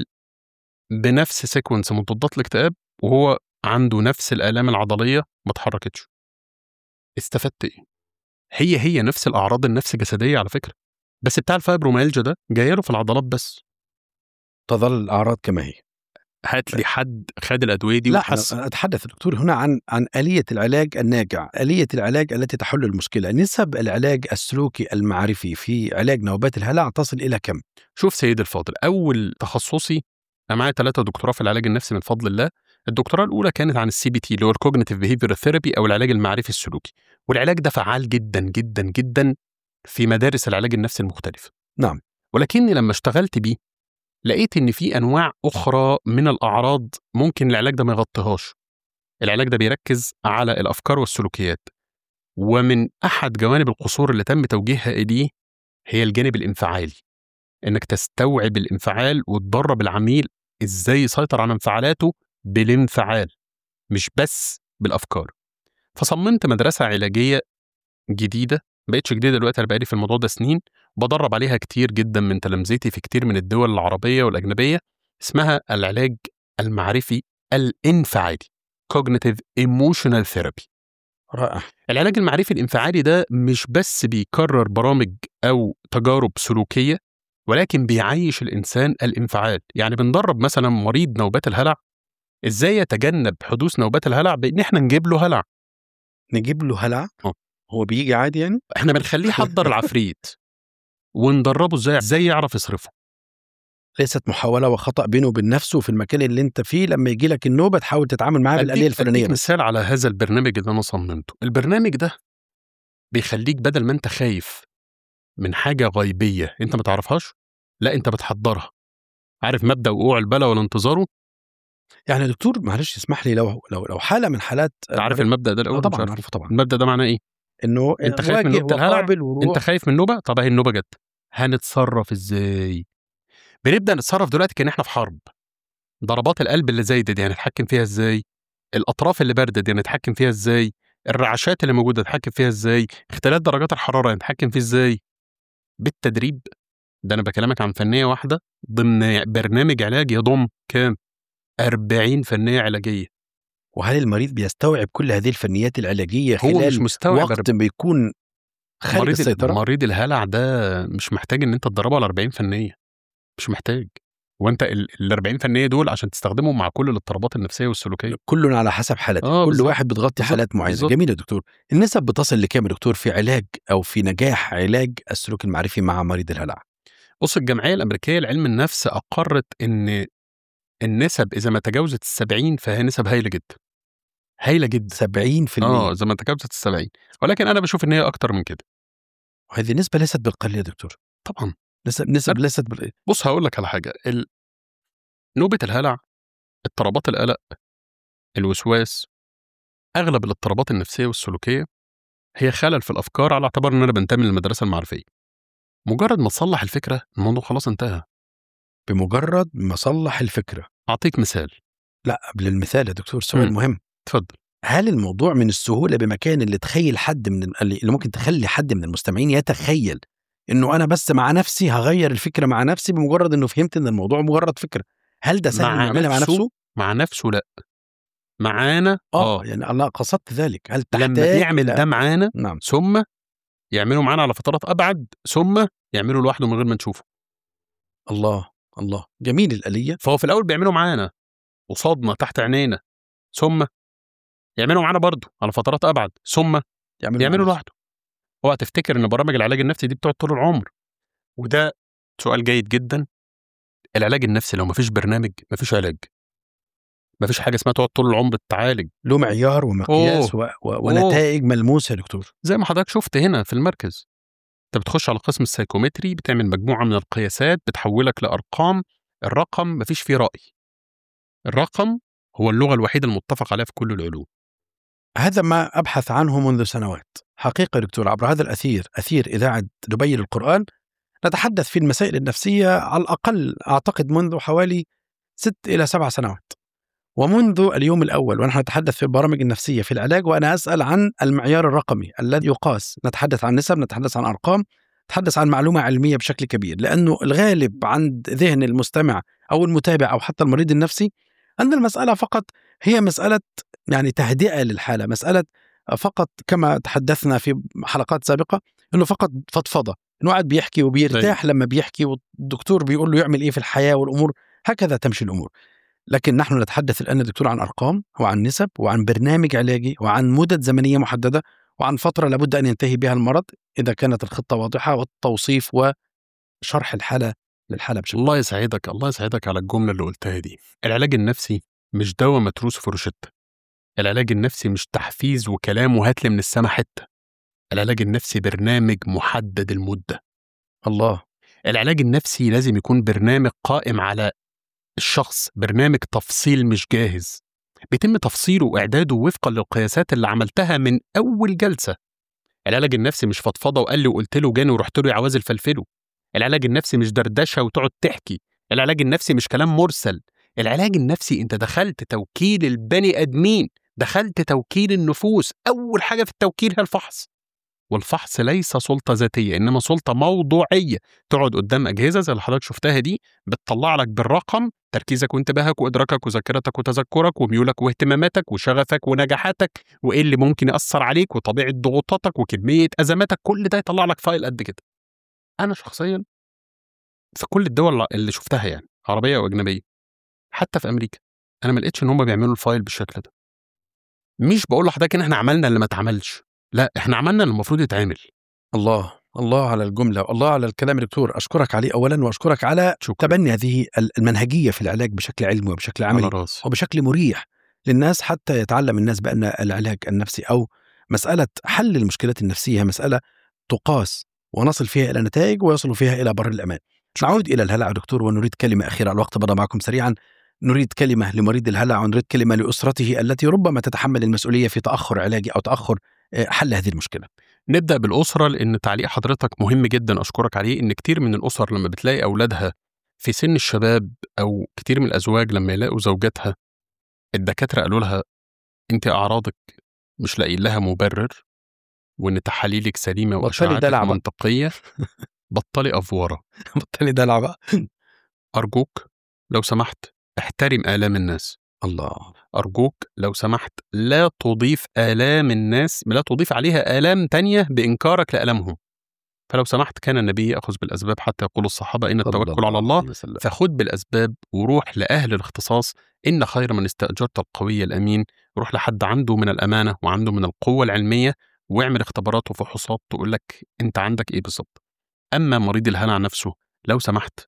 بنفس سيكونس مضادات الاكتئاب وهو عنده نفس الالام العضليه ما اتحركتش استفدت ايه هي هي نفس الاعراض النفس جسديه على فكره بس بتاع الفايبروميالجيا ده جايه له في العضلات بس تظل الاعراض كما هي هات لي حد خد الادويه دي لا وحس أنا أتحدث دكتور هنا عن عن آلية العلاج الناجع، آلية العلاج التي تحل المشكلة، نسب العلاج السلوكي المعرفي في علاج نوبات الهلع تصل إلى كم؟ شوف سيدي الفاضل اول تخصصي انا معايا ثلاثه دكتوراه في العلاج النفسي من فضل الله الدكتوراه الاولى كانت عن السي بي تي اللي هو الكوجنيتيف بيهيفير ثيرابي او العلاج المعرفي السلوكي والعلاج ده فعال جدا جدا جدا في مدارس العلاج النفسي المختلفه نعم. ولكني لما اشتغلت بيه لقيت ان في انواع اخرى من الاعراض ممكن العلاج ده ما يغطيهاش العلاج ده بيركز على الافكار والسلوكيات ومن احد جوانب القصور اللي تم توجيهها اليه هي الجانب الانفعالي انك تستوعب الانفعال وتدرب العميل ازاي يسيطر على انفعالاته بالانفعال مش بس بالافكار فصممت مدرسه علاجيه جديده ما بقتش جديده دلوقتي انا بقالي في الموضوع ده سنين بدرب عليها كتير جدا من تلامذتي في كتير من الدول العربيه والاجنبيه اسمها العلاج المعرفي الانفعالي cognitive emotional therapy رائع العلاج المعرفي الانفعالي ده مش بس بيكرر برامج او تجارب سلوكيه ولكن بيعيش الانسان الانفعال يعني بندرب مثلا مريض نوبات الهلع ازاي يتجنب حدوث نوبات الهلع بان احنا نجيب له هلع نجيب له هلع آه. هو بيجي عادي يعني احنا بنخليه يحضر العفريت وندربه ازاي ازاي يعرف يصرفه ليست محاوله وخطا بينه وبين نفسه في المكان اللي انت فيه لما يجي لك النوبه تحاول تتعامل معاه بالاليه أديك- الفلانيه أديك بس مثال على هذا البرنامج اللي انا صممته البرنامج ده بيخليك بدل ما انت خايف من حاجه غيبيه انت ما تعرفهاش لا انت بتحضرها عارف مبدا وقوع البلا والانتظاره يعني يا دكتور معلش اسمح لي لو لو لو حاله من حالات انت عارف المبدا ده آه الاول مش طبعا عارفه؟ عارفه طبعا المبدا ده معناه ايه انه أنت خايف من واجه نوبة الهلع؟ وقابل وروح انت خايف من النوبه طب اهي النوبه جت هنتصرف ازاي بنبدا نتصرف دلوقتي كان احنا في حرب ضربات القلب اللي زايده دي هنتحكم فيها ازاي الاطراف اللي بارده دي هنتحكم فيها ازاي الرعشات اللي موجوده نتحكم فيها ازاي اختلاف درجات الحراره هنتحكم فيه ازاي بالتدريب ده انا بكلمك عن فنيه واحده ضمن برنامج علاج يضم كام 40 فنيه علاجيه وهل المريض بيستوعب كل هذه الفنيات العلاجيه هو مش خلال وقت وقت بيكون خارج مريض السيطره مريض الهلع ده مش محتاج ان انت تدربه على 40 فنيه مش محتاج وانت ال 40 فنيه دول عشان تستخدمهم مع كل الاضطرابات النفسيه والسلوكيه كل على حسب حالته آه، كل بالظبط. واحد بتغطي بالظبط. حالات معينه بالظبط. جميل يا دكتور النسب بتصل لكام يا دكتور في علاج او في نجاح علاج السلوك المعرفي مع مريض الهلع بص الجمعيه الامريكيه لعلم النفس اقرت ان النسب اذا ما تجاوزت ال 70 فهي نسب هايله جدا هايله جدا 70% اه اذا ما تجاوزت ال 70 ولكن انا بشوف ان هي اكتر من كده وهذه نسبه ليست بالقليل يا دكتور طبعا نسب نسب ليست بال... بص هقول لك على حاجه ال... نوبه الهلع اضطرابات القلق الوسواس اغلب الاضطرابات النفسيه والسلوكيه هي خلل في الافكار على اعتبار ان انا بنتمي للمدرسه المعرفيه مجرد ما تصلح الفكره الموضوع خلاص انتهى بمجرد ما صلح الفكره اعطيك مثال لا قبل المثال يا دكتور سؤال مم. مهم اتفضل هل الموضوع من السهوله بمكان اللي تخيل حد من اللي ممكن تخلي حد من المستمعين يتخيل انه انا بس مع نفسي هغير الفكره مع نفسي بمجرد انه فهمت ان الموضوع مجرد فكره هل ده سهل مع إنه يعملها مع نفسه؟ نفسه مع نفسه لا معانا اه اه يعني انا قصدت ذلك هل تحتاج لما بيعمل إلى- ده معانا نعم ثم يعمله معانا على فترات ابعد ثم يعمله لوحده من غير ما نشوفه الله الله جميل الآلية فهو في الاول بيعمله معانا قصادنا تحت عينينا ثم يعمله معانا برضه على فترات ابعد ثم يعمل يعمله معنا. لوحده اوعى تفتكر ان برامج العلاج النفسي دي بتقعد طول العمر وده سؤال جيد جدا العلاج النفسي لو مفيش برنامج مفيش علاج مفيش حاجه اسمها تقعد طول العمر تعالج له معيار ومقياس و... و... ونتائج ملموسة يا دكتور زي ما حضرتك شفت هنا في المركز انت بتخش على قسم السيكومتري بتعمل مجموعه من القياسات بتحولك لارقام الرقم مفيش فيه راي الرقم هو اللغه الوحيده المتفق عليها في كل العلوم هذا ما أبحث عنه منذ سنوات حقيقة يا دكتور عبر هذا الأثير أثير إذاعة دبي للقرآن نتحدث في المسائل النفسية على الأقل أعتقد منذ حوالي ست إلى سبع سنوات ومنذ اليوم الأول ونحن نتحدث في البرامج النفسية في العلاج وأنا أسأل عن المعيار الرقمي الذي يقاس نتحدث عن نسب نتحدث عن أرقام نتحدث عن معلومة علمية بشكل كبير لأنه الغالب عند ذهن المستمع أو المتابع أو حتى المريض النفسي أن المسألة فقط هي مسألة يعني تهدئة للحالة مسألة فقط كما تحدثنا في حلقات سابقة أنه فقط فضفضة أنه قاعد بيحكي وبيرتاح لما بيحكي والدكتور بيقول له يعمل إيه في الحياة والأمور هكذا تمشي الأمور لكن نحن نتحدث الآن دكتور عن أرقام وعن نسب وعن برنامج علاجي وعن مدد زمنية محددة وعن فترة لابد أن ينتهي بها المرض إذا كانت الخطة واضحة والتوصيف وشرح الحالة للحالة بشكل الله يسعدك الله يسعدك على الجمله اللي قلتها دي العلاج النفسي مش دواء متروس في روشته العلاج النفسي مش تحفيز وكلام وهات لي من السما حته العلاج النفسي برنامج محدد المده الله العلاج النفسي لازم يكون برنامج قائم على الشخص برنامج تفصيل مش جاهز بيتم تفصيله واعداده وفقا للقياسات اللي عملتها من اول جلسه العلاج النفسي مش فضفضه وقال لي وقلت له جاني ورحت له يا عوازل فلفله العلاج النفسي مش دردشه وتقعد تحكي العلاج النفسي مش كلام مرسل العلاج النفسي انت دخلت توكيل البني ادمين دخلت توكيل النفوس اول حاجه في التوكيل هي الفحص والفحص ليس سلطه ذاتيه انما سلطه موضوعيه تقعد قدام اجهزه زي اللي حضرتك شفتها دي بتطلع لك بالرقم تركيزك وانتباهك وادراكك وذاكرتك وتذكرك وميولك واهتماماتك وشغفك ونجاحاتك وايه اللي ممكن ياثر عليك وطبيعه ضغوطاتك وكميه ازماتك كل ده يطلع لك فايل قد كده انا شخصيا في كل الدول اللي شفتها يعني عربيه واجنبيه حتى في امريكا انا ما لقيتش ان هم بيعملوا الفايل بالشكل ده مش بقول لحضرتك ان احنا عملنا اللي ما اتعملش لا احنا عملنا اللي المفروض يتعمل الله الله على الجملة الله على الكلام يا دكتور أشكرك عليه أولا وأشكرك على شكرا تبني هذه المنهجية في العلاج بشكل علمي وبشكل على عملي راسي وبشكل مريح للناس حتى يتعلم الناس بأن العلاج النفسي أو مسألة حل المشكلات النفسية مسألة تقاس ونصل فيها إلى نتائج ويصل فيها إلى بر الأمان نعود إلى الهلع دكتور ونريد كلمة أخيرة الوقت مضى معكم سريعا نريد كلمة لمريض الهلع ونريد كلمة لأسرته التي ربما تتحمل المسؤولية في تأخر علاجي أو تأخر آه، حل هذه المشكلة نبدا بالاسره لان تعليق حضرتك مهم جدا اشكرك عليه ان كتير من الاسر لما بتلاقي اولادها في سن الشباب او كتير من الازواج لما يلاقوا زوجاتها الدكاتره قالوا لها انت اعراضك مش لاقيين لها مبرر وان تحاليلك سليمه بطلي واشعاعاتك دلع بقى. منطقيه بطلي افوره بطلي دلع بقى ارجوك لو سمحت احترم الام الناس الله أرجوك لو سمحت لا تضيف آلام الناس لا تضيف عليها آلام تانية بإنكارك لآلامهم فلو سمحت كان النبي يأخذ بالأسباب حتى يقول الصحابة إن صلى التوكل على الله عليه وسلم. فخد بالأسباب وروح لأهل الاختصاص إن خير من استأجرت القوي الأمين روح لحد عنده من الأمانة وعنده من القوة العلمية واعمل اختبارات وفحوصات تقول لك أنت عندك إيه بالظبط أما مريض الهلع نفسه لو سمحت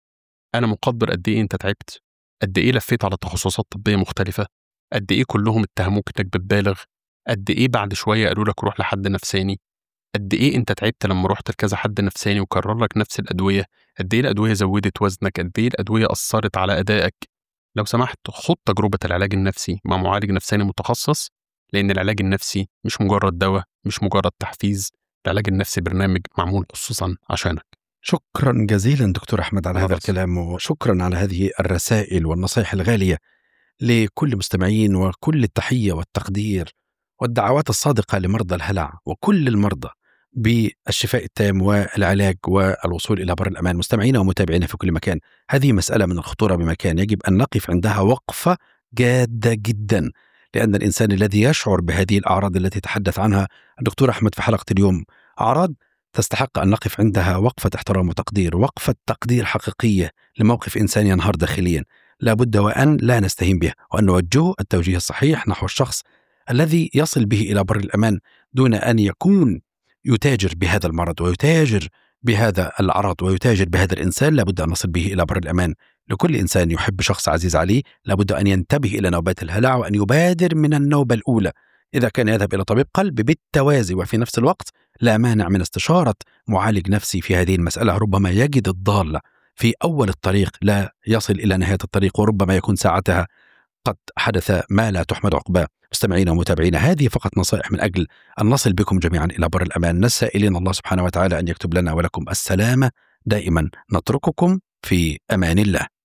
أنا مقدر قد إيه أنت تعبت قد إيه لفيت على تخصصات طبية مختلفة قد إيه كلهم اتهموك إنك بتبالغ قد إيه بعد شوية قالوا لك روح لحد نفساني قد إيه أنت تعبت لما رحت لكذا حد نفساني وكرر لك نفس الأدوية قد إيه الأدوية زودت وزنك قد إيه الأدوية أثرت على أدائك لو سمحت خد تجربة العلاج النفسي مع معالج نفساني متخصص لأن العلاج النفسي مش مجرد دواء مش مجرد تحفيز العلاج النفسي برنامج معمول خصوصا عشانك شكرا جزيلا دكتور احمد على على هذا رأسي. الكلام وشكرا على هذه الرسائل والنصائح الغاليه لكل المستمعين وكل التحيه والتقدير والدعوات الصادقه لمرضى الهلع وكل المرضى بالشفاء التام والعلاج والوصول الى بر الامان مستمعينا ومتابعينا في كل مكان هذه مساله من الخطوره بمكان يجب ان نقف عندها وقفه جاده جدا لان الانسان الذي يشعر بهذه الاعراض التي تحدث عنها الدكتور احمد في حلقه اليوم اعراض تستحق ان نقف عندها وقفه احترام وتقدير، وقفه تقدير حقيقيه لموقف انسان ينهار داخليا، لا بد وان لا نستهين به، وان نوجهه التوجيه الصحيح نحو الشخص الذي يصل به الى بر الامان دون ان يكون يتاجر بهذا المرض ويتاجر بهذا العرض ويتاجر بهذا الانسان، لا بد ان نصل به الى بر الامان. لكل انسان يحب شخص عزيز عليه، لا بد ان ينتبه الى نوبات الهلع وان يبادر من النوبه الاولى. اذا كان يذهب الى طبيب قلب بالتوازي وفي نفس الوقت لا مانع من استشارة معالج نفسي في هذه المسألة ربما يجد الضالة في أول الطريق لا يصل إلى نهاية الطريق وربما يكون ساعتها قد حدث ما لا تحمد عقباه مستمعينا ومتابعينا هذه فقط نصائح من أجل أن نصل بكم جميعا إلى بر الأمان نسائلين الله سبحانه وتعالى أن يكتب لنا ولكم السلامة دائما نترككم في أمان الله